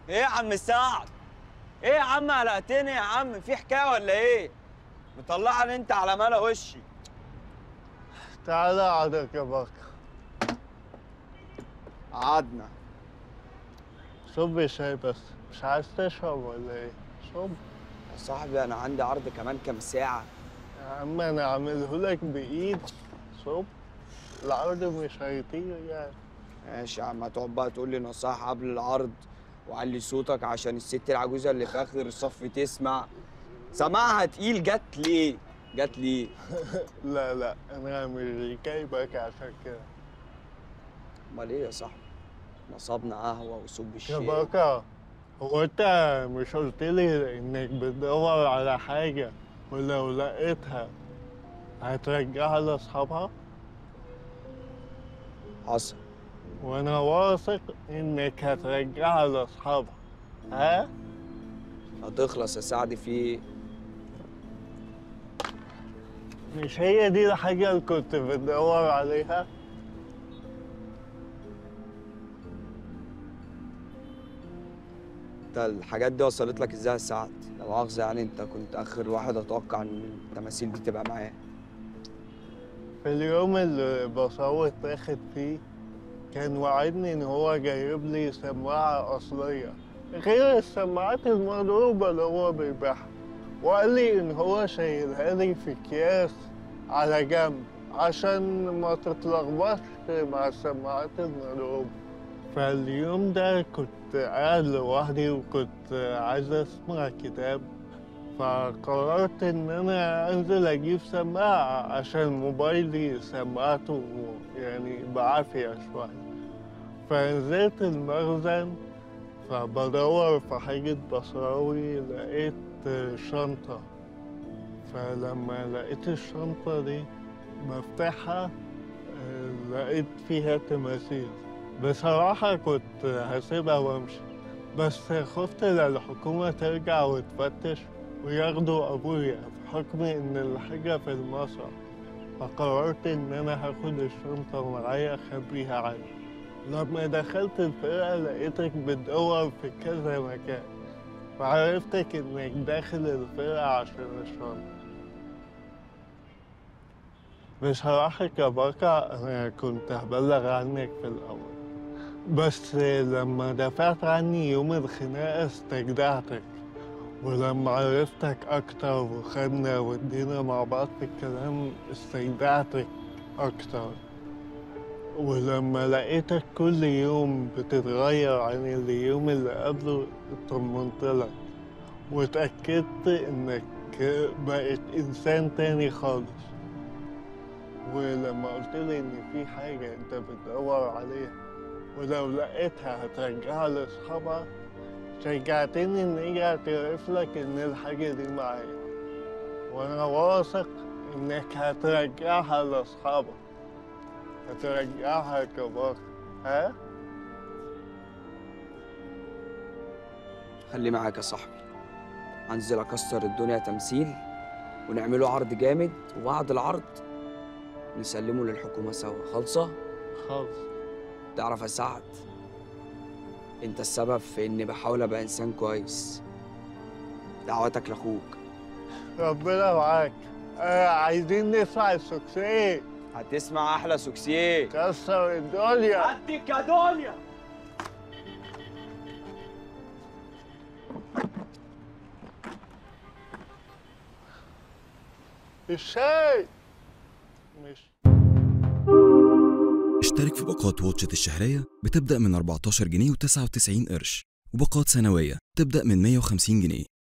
ايه يا عم سعد ايه يا عم قلقتني يا عم في حكايه ولا ايه مطلعني انت على ملا وشي تعالى اقعدك يا بكر قعدنا صب شاي بس مش عايز تشرب ولا ايه؟ صب يا صاحبي انا عندي عرض كمان كام ساعه يا عم انا عامله لك بايد صب العرض مش هيطير يعني ماشي يا عم هتقعد بقى تقول لي نصائح قبل العرض وعلي صوتك عشان الست العجوزه اللي في اخر الصف تسمع سماعها تقيل جت ليه جت ليه لا لا انا مش جايبك عشان كده امال ايه يا صاحبي نصبنا قهوه وصب يا الشاي بكر هو انت مش قلت لي انك بتدور على حاجة ولو لقيتها هترجعها لاصحابها حصل وانا واثق انك هترجعها لاصحابها ها؟ هتخلص يا سعد في ايه مش هي دي الحاجة اللي كنت بتدور عليها؟ انت الحاجات دي وصلت لك ازاي يا سعد لو مؤاخذه يعني انت كنت اخر واحد اتوقع ان التماثيل دي تبقى معاه في اليوم اللي بصوت تاخد فيه كان وعدني ان هو جايب لي سماعة اصلية غير السماعات المضروبة اللي هو بيبيعها وقال لي ان هو شايلها لي في اكياس على جنب عشان ما تتلخبطش مع السماعات المضروبة فاليوم ده كنت قاعد لوحدي وكنت عايز اسمع كتاب فقررت ان انا انزل اجيب سماعة عشان موبايلي سماعته يعني بعافية شوية فنزلت المخزن فبدور في حاجة بصراوي لقيت شنطة فلما لقيت الشنطة دي بفتحها آه، لقيت فيها تماثيل بصراحة كنت هسيبها وامشي بس خفت لا الحكومة ترجع وتفتش وياخدوا أبويا بحكم إن الحاجة في المسرح فقررت إن أنا هاخد الشنطة معايا أخبيها عني لما دخلت الفرقة لقيتك بتدور في كذا مكان فعرفتك إنك داخل الفرقة عشان الشنطة بصراحة كبكة أنا كنت هبلغ عنك في الأول بس لما دفعت عني يوم الخناقة استجدعتك ولما عرفتك أكتر وخدنا ودينا مع بعض في الكلام استجدعتك أكتر ولما لقيتك كل يوم بتتغير عن اليوم اللي قبله اطمنت لك واتأكدت إنك بقيت إنسان تاني خالص ولما قلت لي إن في حاجة أنت بتدور عليها ولو لقيتها هترجعها لأصحابها شجعتني إن أجي أعترف لك إن الحاجة دي معايا وأنا واثق إنك هترجعها لأصحابك هترجعها كبار ها؟ خلي معاك يا صاحبي هنزل اكسر الدنيا تمثيل ونعمله عرض جامد وبعد العرض نسلمه للحكومه سوا خالصه خالص تعرف يا سعد انت السبب في اني بحاول ابقى انسان كويس دعواتك لاخوك ربنا معاك آه عايزين نسمع السكسيه هتسمع احلى سوكسيه كسر الدنيا اديك يا دنيا الشاي مش اشترك في باقات واتشت الشهرية بتبدأ من 14 جنيه و99 قرش وباقات سنوية تبدأ من 150 جنيه